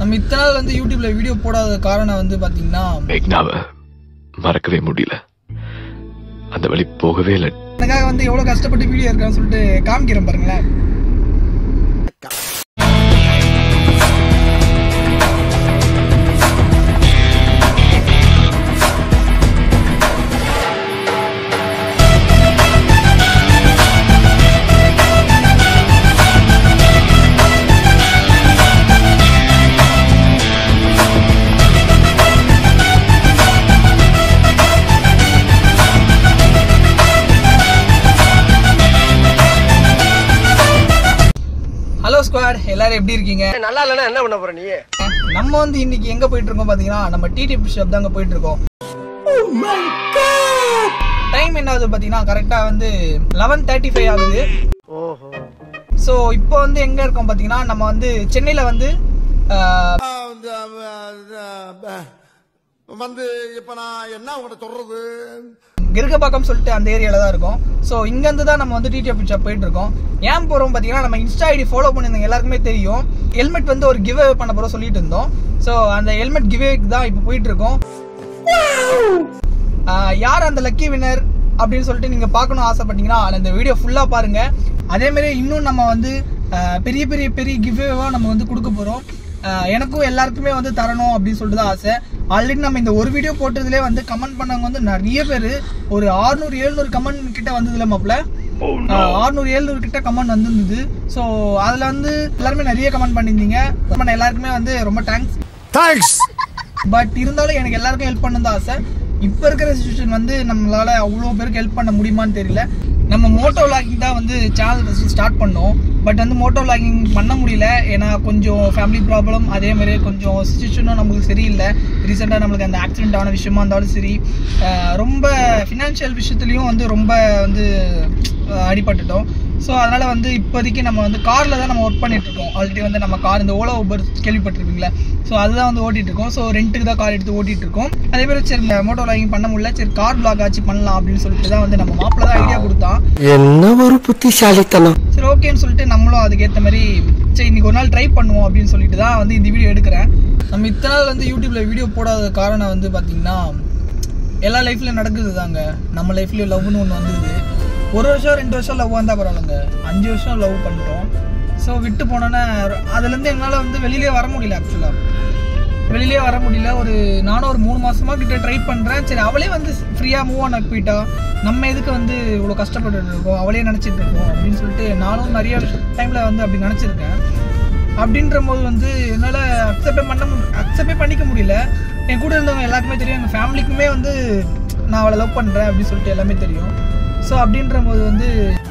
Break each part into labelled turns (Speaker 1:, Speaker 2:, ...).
Speaker 1: நம்ம இத்தனை நாள் வந்து யூடியூப்ல வீடியோ போடாத காரணம் வந்து பாத்தீங்கன்னா
Speaker 2: மேக்னாவை மறக்கவே முடியல அந்த வழி போகவே இல்லை
Speaker 1: எனக்காக வந்து எவ்வளவு கஷ்டப்பட்டு வீடியோ இருக்கான்னு சொல்லிட்டு காமிக்கிறேன் பாருங்களேன் ஹலோ ஸ்குவாட் எல்லாரும் எப்படி இருக்கீங்க
Speaker 3: நல்லா இல்லைன்னா என்ன பண்ண போற நீ
Speaker 1: நம்ம வந்து இன்னைக்கு எங்க போயிட்டு இருக்கோம் பாத்தீங்கன்னா நம்ம டிடி ஷாப் தாங்க போயிட்டு இருக்கோம் டைம் என்ன ஆகுது பாத்தீங்கன்னா கரெக்டா வந்து லெவன் தேர்ட்டி ஃபைவ் ஆகுது
Speaker 3: ஓஹோ
Speaker 1: ஸோ இப்போ வந்து எங்க இருக்கோம் பாத்தீங்கன்னா நம்ம வந்து சென்னையில வந்து ஆஹ்,
Speaker 4: வந்து இப்ப நான் என்ன உங்கள்கிட்ட சொல்றது
Speaker 1: கிருகபாக்கம் சொல்லிட்டு அந்த ஏரியால தான் இருக்கோம் ஸோ இங்கேருந்து தான் நம்ம வந்து டிடி ஷாப் போயிட்டு இருக்கோம் ஏன் போறோம் பார்த்தீங்கன்னா நம்ம இன்ஸ்டா ஐடி ஃபாலோ பண்ணியிருந்தவங்க எல்லாருக்குமே தெரியும் ஹெல்மெட் வந்து ஒரு கிவ் பண்ண போகிறோம் சொல்லிட்டு இருந்தோம் ஸோ அந்த ஹெல்மெட் கிவ்வேக்கு தான் இப்போ போயிட்டு இருக்கோம் ஆஹ் யார் அந்த லக்கி வின்னர் அப்படின்னு சொல்லிட்டு நீங்க பார்க்கணும் ஆசைப்பட்டீங்கன்னா அந்த வீடியோ ஃபுல்லா பாருங்க அதே மாதிரி இன்னும் நம்ம வந்து ஆஹ் பெரிய பெரிய பெரிய கிவ்வேவா நம்ம வந்து கொடுக்க போறோம் ஆஹ் எனக்கும் எல்லாருக்குமே வந்து தரணும் அப்படின்னு சொல்லிட்டு தான் ஆசை ஆல்ரெடி நம்ம இந்த ஒரு வீடியோ போட்டதுலேயே வந்து கமெண்ட் பண்ணவங்க வந்து நிறைய பேர் ஒரு 600 700 கமெண்ட் கிட்ட வந்ததுல மாப்பிள்ள ஆறுநூறு எழுநூறு கிட்ட கமெண்ட் வந்திருந்தது ஸோ அதில் வந்து எல்லாருமே நிறைய கமெண்ட் பண்ணியிருந்தீங்க நம்ம எல்லாருக்குமே வந்து ரொம்ப தேங்க்ஸ்
Speaker 4: தேங்க்ஸ்
Speaker 1: பட் இருந்தாலும் எனக்கு எல்லாருக்கும் ஹெல்ப் பண்ணணும் தான் ஆசை இப்போ இருக்கிற சுச்சுவேஷன் வந்து நம்மளால அவ்வளோ பேருக்கு ஹெல்ப் பண்ண முடியுமான்னு தெரியல நம்ம மோட்டோ விளாகிங் தான் வந்து சேனல் ஃபஸ்ட்டு ஸ்டார்ட் பண்ணோம் பட் வந்து மோட்டோ விளாகிங் பண்ண முடியல ஏன்னா கொஞ்சம் ஃபேமிலி ப்ராப்ளம் அதே மாதிரி கொஞ்சம் சுச்சுவேஷனும் நம்மளுக்கு சரியில்லை ரீசெண்டாக நம்மளுக்கு அந்த ஆக்சிடென்ட் ஆன விஷயமா இருந்தாலும் சரி அஹ் ரொம்ப ஃபினான்ஷியல் விஷயத்துலையும் வந்து ரொம்ப வந்து அஹ் அடிபட்டுட்டோம் ஸோ அதனால் வந்து இப்போதைக்கு நம்ம வந்து காரில் தான் நம்ம ஒர்க் பண்ணிட்டு இருக்கோம் ஆல்ரெடி வந்து நம்ம கார் இந்த ஓலோ ஊபர் கேள்விப்பட்டிருப்பீங்களா ஸோ அதுதான் வந்து ஓட்டிட்டு இருக்கோம் ஸோ ரெண்ட்டுக்கு தான் கார் எடுத்து ஓட்டிட்டு இருக்கோம் அதே மாதிரி சரி மோட்டோ விளாகிங் பண்ண முடியல சரி கார் பிளாக் ஆச்சு பண்ணலாம் அப்படின்னு சொல்லிட்டு தான் வந்து நம்ம மாப்பிள்ள தான் ஐடியா கொடுத்தான்
Speaker 3: என்ன ஒரு புத்திசாலித்தனம்
Speaker 1: சரி ஓகேன்னு சொல்லிட்டு நம்மளும் அதுக்கேற்ற மாதிரி சரி இன்னைக்கு ஒரு நாள் ட்ரை பண்ணுவோம் அப்படின்னு சொல்லிட்டு தான் வந்து இந்த வீடியோ எடுக்கிறேன் நம்ம இத்தனை நாள் வந்து யூடியூப்ல வீடியோ போடாத காரணம் வந்து பார்த்தீங்கன்னா எல்லா லைஃப்லையும் நடக்குது தாங்க நம்ம லைஃப்லயும் லவ்னு ஒன்று வந்தது ஒரு வருஷம் ரெண்டு வருஷம் லவ் வந்தால் பரவாயில்லைங்க அஞ்சு வருஷம் லவ் பண்ணிட்டோம் ஸோ விட்டு போனோன்னே அதுலேருந்து என்னால் வந்து வெளியிலே வர முடியல ஆக்சுவலாக வெளியிலே வர முடியல ஒரு நானும் ஒரு மூணு மாசமா கிட்ட ட்ரை பண்றேன் சரி அவளே வந்து ஃப்ரீயா மூவ் ஆன் போயிட்டா நம்ம எதுக்கு வந்து இவ்வளோ கஷ்டப்பட்டு இருக்கோம் அவளே நினைச்சிட்டு இருக்கோம் அப்படின்னு சொல்லிட்டு நானும் நிறைய டைம்ல வந்து அப்படி நினைச்சிருக்கேன் அப்படின்ற போது வந்து என்னால் அக்செப்டே பண்ண அக்செப்டே பண்ணிக்க முடியல என் கூட இருந்தவங்க எல்லாருக்குமே தெரியும் எங்கள் ஃபேமிலிக்குமே வந்து நான் அவளை லவ் பண்ணுறேன் அப்படின்னு சொல்லிட்டு எல்லாமே தெரியும் ஸோ அப்படின்ற போது வந்து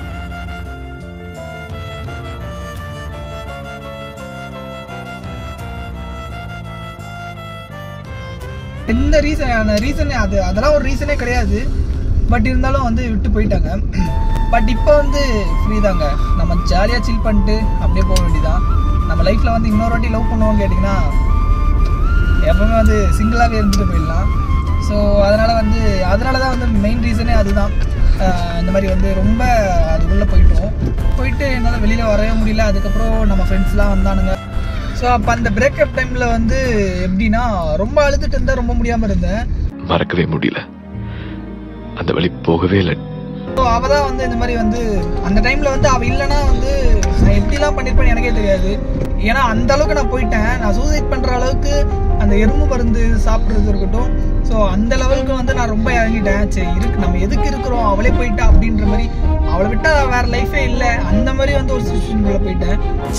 Speaker 1: எந்த ரீசன் ரீசனே அது அதெல்லாம் ஒரு ரீசனே கிடையாது பட் இருந்தாலும் வந்து விட்டு போயிட்டாங்க பட் இப்போ வந்து ஃப்ரீ தாங்க நம்ம ஜாலியாக சில் பண்ணிட்டு அப்படியே போக வேண்டியதான் நம்ம லைஃப்பில் வந்து இன்னொரு வாட்டி லவ் பண்ணுவோம் கேட்டிங்கன்னா எப்பவுமே வந்து சிங்கிளாகவே இருந்துட்டு போயிடலாம் ஸோ அதனால் வந்து அதனால தான் வந்து மெயின் ரீசனே அதுதான் ஆஹ் இந்த மாதிரி வந்து ரொம்ப அதுக்குள்ளே போயிட்டோம் போயிட்டு என்னால் வெளியில் வரவே முடியல அதுக்கப்புறம் நம்ம ஃப்ரெண்ட்ஸ்லாம் வந்தானுங்க ஸோ அப்போ அந்த பிரேக்கப் டைமில் வந்து எப்படின்னா ரொம்ப அழுதுட்டு இருந்தேன் ரொம்ப முடியாமல் இருந்தேன்
Speaker 2: மறக்கவே முடியல அந்த வழி போகவே இல்லை
Speaker 1: ஸோ அவள் தான் வந்து இந்த மாதிரி வந்து அந்த டைமில் வந்து அவள் இல்லைன்னா வந்து நான் எப்படிலாம் பண்ணியிருப்பேன்னு எனக்கே தெரியாது ஏன்னா அந்த அளவுக்கு நான் போயிட்டேன் நான் சூசைட் பண்ணுற அளவுக்கு அந்த எறும்பு மருந்து சாப்பிட்றது இருக்கட்டும் ஸோ அந்த லெவலுக்கு வந்து நான் ரொம்ப இறங்கிட்டேன் சரி இருக்கு நம்ம எதுக்கு இருக்கிறோம் அவளே போயிட்டா அப்படின்ற மாதிரி அவளை விட்டா வேற லைஃபே இல்லை அந்த மாதிரி வந்து ஒரு சுச்சுவேஷனுக்குள்ள போயிட்டேன்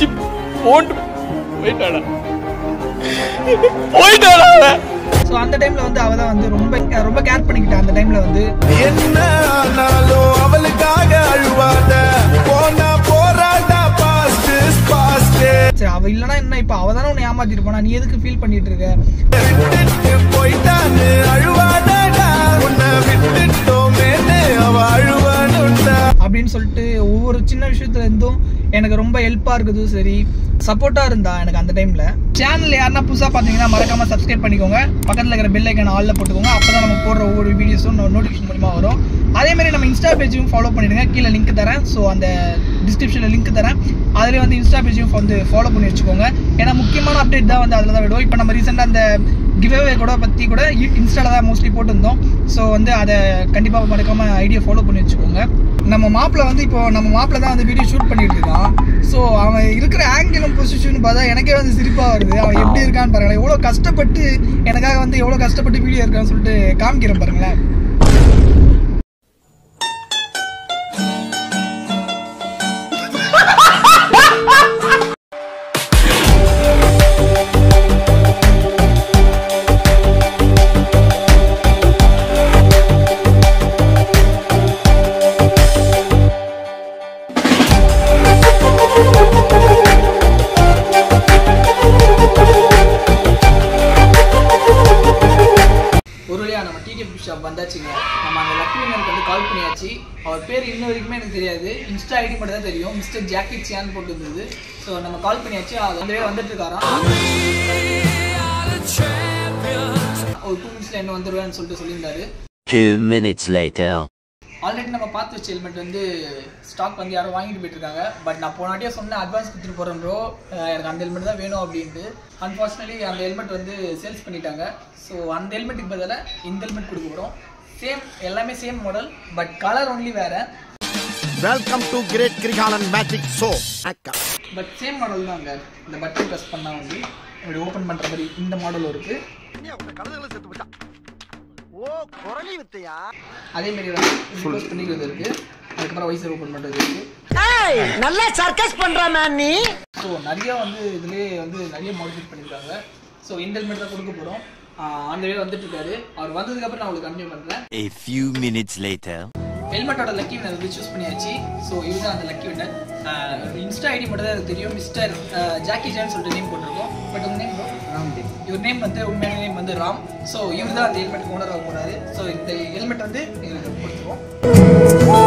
Speaker 1: ஸோ அந்த டைம்ல வந்து அவள் தான் வந்து ரொம்ப ரொம்ப கேர் பண்ணிக்கிட்டா அந்த டைம்ல வந்து
Speaker 4: என்ன ஆனாலும் அவளுக்காக அழுவாத போனா போராட்டா பாஸ்ட் பாஸ்ட்
Speaker 1: சரி அவள் இல்லைன்னா என்ன இப்போ அவள் தானே உன்னை ஏமாத்திட்டு போனா நீ எதுக்கு ஃபீல் பண்ணிட்டு இருக்க
Speaker 4: விட்டுட்டு போயிட்டான்னு அழுவாதடா உன்னை விட்டுட்டோமேன்னு அவ அழுவானுண்டா
Speaker 1: அப்படின்னு சொல்லிட்டு ஒவ்வொரு சின்ன விஷயத்துல இருந்தும் எனக்கு ரொம்ப ஹெல்ப்பாக இருக்குதும் சரி சப்போர்ட்டாக இருந்தா எனக்கு அந்த டைமில் சேனல் யாருன்னா புதுசாக பார்த்தீங்கன்னா மறக்காம சப்ஸ்கிரைப் பண்ணிக்கோங்க பக்கத்தில் இருக்கிற பெல் ஐக்கன் ஆலில் போட்டுக்கோங்க அப்போ தான் நம்ம போடுற ஒவ்வொரு வீடியோஸும் நோட்டிஃபிகேஷன் மூலிமா வரும் அதே மாதிரி நம்ம இன்ஸ்டா பேஜையும் ஃபாலோ பண்ணிடுங்க கீழே லிங்க் தரேன் ஸோ அந்த டிஸ்கிரிப்ஷனில் லிங்க் தரேன் அதிலே வந்து இன்ஸ்டா பேஜையும் வந்து ஃபாலோ பண்ணி வச்சுக்கோங்க ஏன்னா முக்கியமான அப்டேட் தான் வந்து அதில் தான் விடுவோம் இப்போ நம்ம ரீசெண்டாக அந்த கிவ்அவே கூட பற்றி கூட இன்ஸ்டால தான் மோஸ்ட்லி போட்டிருந்தோம் ஸோ வந்து அதை கண்டிப்பாக மறக்காம ஐடியா ஃபாலோ பண்ணி வச்சுக்கோங்க நம்ம மாப்பிள்ள வந்து இப்போ நம்ம மாப்பிள்ள தான் வந்து வீடியோ ஷூட் பண்ணிட்டு இருக்கான் ஸோ அவன் இருக்கிற ஆங்கிளும் பொசிஷன் பார்த்தா எனக்கே வந்து சிரிப்பாக வருது அவன் எப்படி இருக்கான்னு பாருங்களேன் எவ்வளோ கஷ்டப்பட்டு எனக்காக வந்து எவ்வளோ கஷ்டப்பட்டு வீடியோ இருக்கான்னு சொல்லிட்டு காமிக்கிறேன் பாருங்களேன் ஒரு வழியா நம்ம டிடிஎஃப் ஷாப் வந்தாச்சுங்க நம்ம அந்த லக்கி வினருக்கு வந்து கால் பண்ணியாச்சு அவர் பேர் இன்ன வரைக்குமே எனக்கு தெரியாது இன்ஸ்டா ஐடி மட்டும் தான் தெரியும் மிஸ்டர் ஜாக்கி சியான் போட்டு இருந்தது ஸோ நம்ம கால் பண்ணியாச்சு அது அந்த வந்துட்டு இருக்காராம் ஒரு டூ மினிட்ஸ்ல என்ன வந்துருவேன்னு சொல்லிட்டு சொல்லியிருந்தாரு
Speaker 5: Two minutes later.
Speaker 1: ஆல்ரெடி நம்ம பார்த்து வச்ச ஹெல்மெட் வந்து ஸ்டாக் வந்து யாரும் வாங்கிட்டு போயிட்டு இருக்காங்க பட் நான் போன வாட்டியே சொன்னேன் அட்வான்ஸ் கொடுத்துட்டு போகிறேன் ப்ரோ எனக்கு அந்த ஹெல்மெட் தான் வேணும் அப்படின்ட்டு அன்ஃபார்ச்சுனேட்லி அந்த ஹெல்மெட் வந்து சேல்ஸ் பண்ணிட்டாங்க ஸோ அந்த ஹெல்மெட்டுக்கு பதிலாக இந்த ஹெல்மெட் கொடுக்க போகிறோம் சேம் எல்லாமே same model but colour only வேறு
Speaker 4: welcome to great Kirikalan magic show அக்கா
Speaker 1: பட் சேம் மாடல் தாங்க இந்த பட்டன் ப்ரெஸ் பண்ணால் வந்து இப்படி ஓப்பன் பண்ணுற மாதிரி இந்த மாடலும் இருக்குது
Speaker 3: கழுதுகளை செத்து போச்சா ஓ குரலி வித்தையா
Speaker 1: அதே மாதிரி வந்து க்ளோஸ் பண்ணிக்கிறது இருக்குது அதுக்கப்புறம் வைசர் ஓப்பன் பண்ணுறது இருக்குது
Speaker 3: ஏய் நல்லா சர்க்கஸ் பண்ற மேன் நீ
Speaker 1: ஸோ நிறைய வந்து இதுலேயே வந்து நிறைய மாடிஃபை பண்ணியிருக்காங்க ஸோ இந்த ஹெல்மெட் தான் கொடுக்க போகிறோம் அந்த வே வந்துட்டு இருக்காரு அவர் வந்ததுக்கப்புறம் நான் உங்களுக்கு கண்டினியூ பண்ணுறேன்
Speaker 5: A few minutes later.
Speaker 1: ஹெல்மெட்டோட லக்கி வினர் வந்து சூஸ் பண்ணியாச்சு ஸோ இவர் தான் அந்த லக்கி வினர் இன்ஸ்டா ஐடி மட்டும் தான் எனக்கு தெரியும் மிஸ்டர் ஜாக்கி ஜான் சொல்லிட்டு நேம் போட்டிருக்கோம் பட் உங்க நேம் ராம் இவர் நேம் வந்து உண்மையான நேம் வந்து ராம் ஸோ இவர் தான் அந்த ஹெல்மெட் ஓனர் ஆக போறாரு ஸோ இந்த ஹெல்மெட் வந்து எங்களுக்கு கொடுத்துருவோம்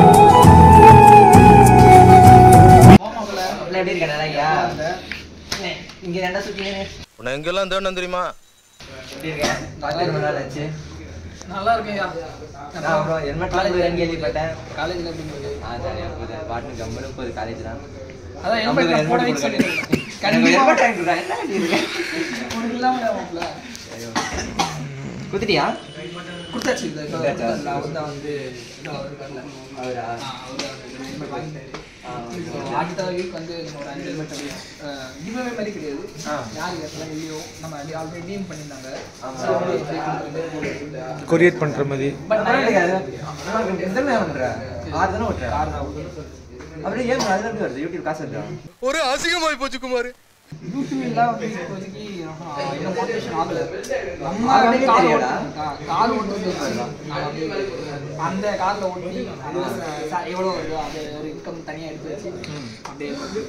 Speaker 6: எப்படி இருக்கடா ஐயா இங்க ரெண்டா சுத்தி
Speaker 4: உன்னை எங்கெல்லாம் தேடணும் தெரியுமா
Speaker 6: எப்படி இருக்கேன் பார்த்து ரொம்ப நாள் ஆச்சு
Speaker 1: நல்லா இருக்கேன்
Speaker 6: நான் அப்புறம் ஹெல்மெட்லாம் கூட வாங்கி கேள்விப்பட்டேன்
Speaker 1: காலேஜில் அப்படிங்கிறது
Speaker 6: ஆ ஜாலியாக போகுது பாட்டு கம்முன்னு போகுது காலேஜ் தான்
Speaker 1: அதான் ஹெல்மெட் நான் போட வைக்க சொல்லிடுறேன்
Speaker 6: எனக்கு
Speaker 1: கண்டிப்பாக
Speaker 6: ஹெல்மெட் வாங்கி கொடுறேன் என்ன இப்படி இருக்கு
Speaker 1: உனக்கு இல்லாமல் மாப்பிள்ள
Speaker 6: குத்துட்டியா
Speaker 1: கொடுத்தாச்சு இந்த இப்போ
Speaker 6: கொடுத்தாச்சா?
Speaker 1: கொடுத்தாச்சுல, அவர் தான் வந்து இதோ அவர் வரல
Speaker 6: அவரா
Speaker 1: அவர் தான் ஹெல்மெட் வாங்கிட்டாரு
Speaker 6: ஆ,
Speaker 1: ஸோ அடுத்த வீக் வந்து ஒரு அஞ்சு ஹெல்மெட் அப்படியே கிவ்அவே மாதிரி கிடையாது
Speaker 6: ஆ.
Speaker 1: யார் யாருக்கெல்லாம் இல்லையோ நம்ம ஆல்ரெடி டீம் பண்ணியிருந்தாங்க
Speaker 6: ஆமா.
Speaker 1: So, அப்படியே அப்படியே கொடுக்குறது.
Speaker 7: கொரியர் பண்ற மாதிரி
Speaker 1: But நான்
Speaker 6: எத்தனை நேரம் பண்ற ஆறு தானே ஓட்டுற
Speaker 1: car தான் ஓட்டுவேன்.
Speaker 6: அப்படியே ஏன் அதுல எப்படி வருது யூடியூப் காசு வருதா
Speaker 4: ஒரு அசிங்கமாய் போச்சு குமார்
Speaker 1: YouTube எல்லாம் வந்து இப்போதைக்கு ஆஹா, இன்னும் motivation ஆகல. நம்ம
Speaker 6: ஆகவே
Speaker 1: அப்படியே car
Speaker 6: தெரியாதா?
Speaker 1: ஓட்டுவோம். ஆ, car ஓட்டுறது வச்சு நான் அப்படியே அந்த கார்ல ஓட்டி அது ச- ச- எவ்வளோ வருதோ அது ஒரு இன்கம் தனியா எடுத்து வச்சு அப்படியே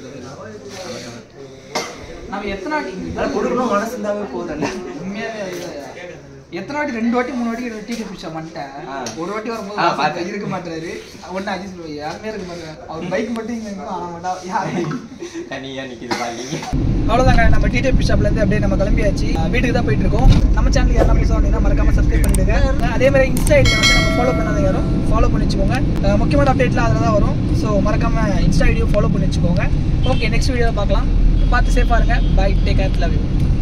Speaker 1: நம்ம எத்தனை வாட்டி
Speaker 6: ஆனா கொடுக்கணும் மனசு இருந்தாவே போதும்ல
Speaker 1: உண்மையாவே இல்ல. எத்தனை வாட்டி ரெண்டு வாட்டி மூணு வாட்டி டீ பிடிச்சா வந்துட்டேன்
Speaker 6: ஆ.
Speaker 1: ஒரு வாட்டி வரும்போது
Speaker 6: ஆ,
Speaker 1: வாசல்ல
Speaker 6: பார்த்தேன்.
Speaker 1: இருக்க மாட்டாரு ஒன்னு அஜித் சொல்லுவாரு யாருமே இருக்க மாட்டாங்க அவர் பைக் மட்டும் இங்க இருக்கும் ஆன மாட்டா யாரும்
Speaker 6: தனியா நிக்குது பாருங்க
Speaker 1: அவ்வளோதாங்க நம்ம டிடிபி ஷாப்லேருந்து அப்படியே நம்ம கிளம்பியாச்சு அஹ் வீட்டுக்கு தான் போயிட்டு இருக்கோம் நம்ம சேனலுக்கு யாரும் புதுசாக வந்தீங்கன்னா மறக்காம சப்ஸ்கிரைப் பண்ணிடுங்க அதே மாதிரி இன்ஸ்டா ஐடி வந்து நம்ம ஃபாலோ பண்ணாத யாரும் ஃபாலோ பண்ணி வச்சுக்கோங்க அஹ் முக்கியமான அப்டேட்லாம் அதில் தான் வரும் ஸோ மறக்காம இன்ஸ்டா ஐடியும் ஃபாலோ பண்ணி வச்சுக்கோங்க ஓகே நெக்ஸ்ட் வீடியோவில் பார்க்கலாம் பார்த்து சேஃபாக இருங்க bye take care love you